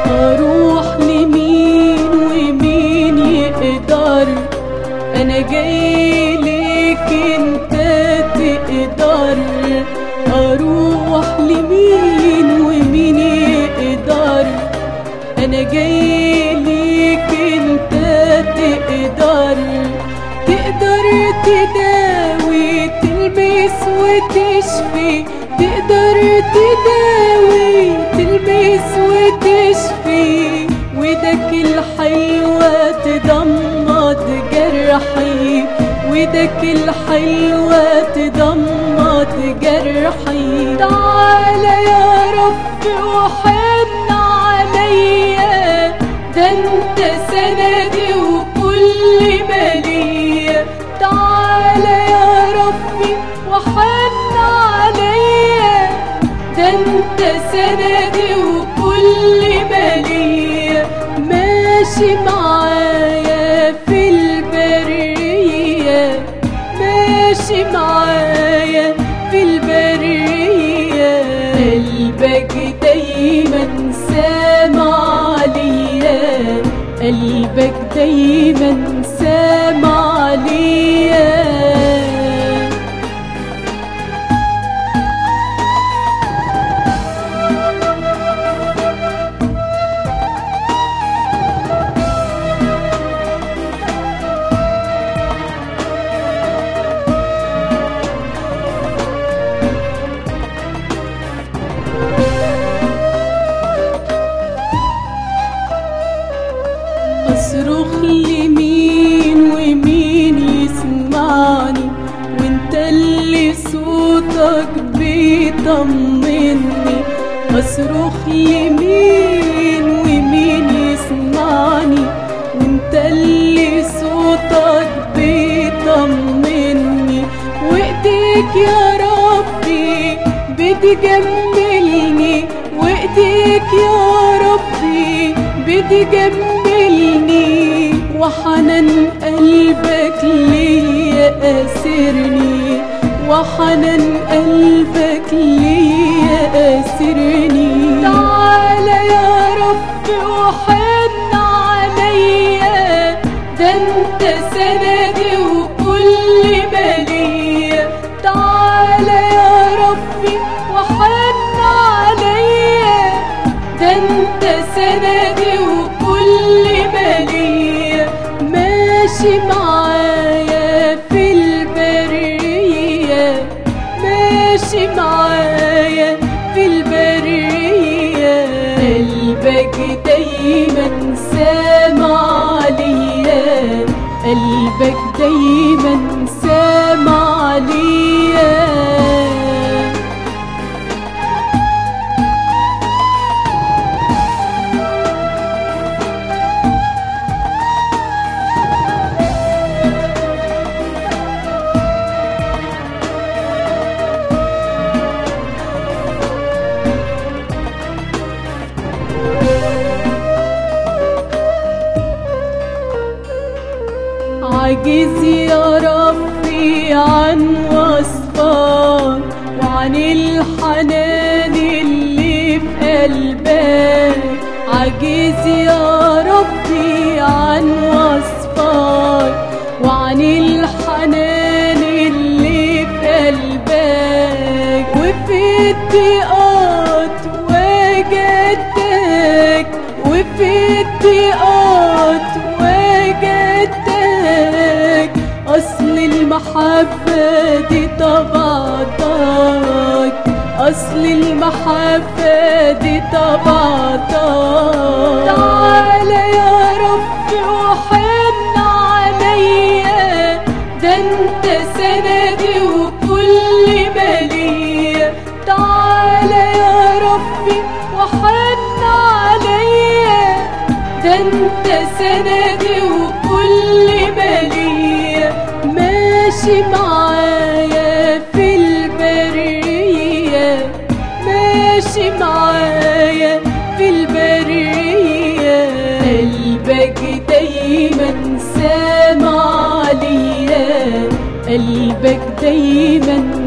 اروح لمين ومين يقدر انا جاي لك انت تقدر اروح لمين ومين يقدر انا جاي لك انت تقدر تقدر تداوي تلمس وتشفي تقدر تداوي تلمس وتشفي ودك الحلوة تضمد جرحي ودك الحلوة تضمد جرحي تعالى يا رب وحن عليا ده انت سندي وكل مالية تعالى يا ربي وحن عليا ده انت سندي وكل مالية ماشي معايا في البرية ماشي معايا في البرية قلبك دايما سامع ليا قلبك دايما سامع ليا اصرخ لمين ومين يسمعني وانت اللي صوتك بيطمني اصرخ لمين ومين يسمعني وانت اللي صوتك بيطمني وايديك يا ربي بتجملني وايديك يا ربي بتجملني وحنان قلبك ليا أسرني وحنان قلبك ليا أسرني تعالى يا رب وحن عليا ده انت سندي وكل مالية تعالى يا ربي وحن عليا ده انت سندي وكل مالية ماشي معايا في البرية ماشي معايا في البرية قلبك دايما سامع ليا قلبك دايما سامع ليا عاجز يا ربي عن وصفك وعن الحنان اللي في قلبك عاجز يا ربي عن وصفك وعن الحنان اللي في قلبك وفي الضيقات وجدتك وفي الضيقات وجدتك أصل المحبة دي طبعتك أصل المحبة دي طبعتك تعالى يا رب وحن عليا ده انت سندي وكل مالية تعالى يا ربي وحن عليا ده انت سندي وكل مالية ماشي معايا في البرية ماشي معايا في البرية قلبك دايما سامع ليا قلبك دايما